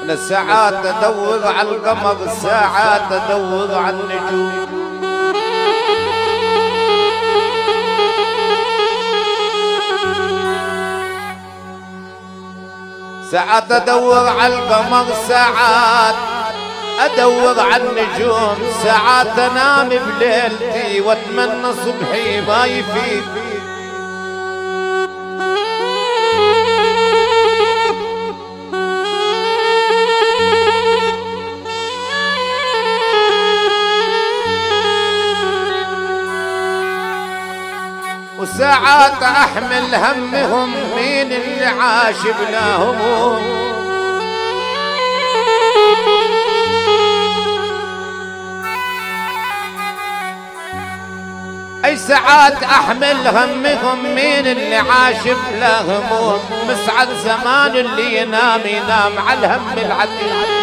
انا ساعات ادور على القمر ساعات ادور على النجوم ساعات ادور على القمر ساعات ادور على النجوم ساعات انام بليلتي واتمنى صبحي ما يفيد وساعات احمل همهم مين اللي عاش بلا هموم اي ساعات احمل همهم مين اللي عاش بلا هموم مسعد زمان اللي ينام ينام على الهم العتيق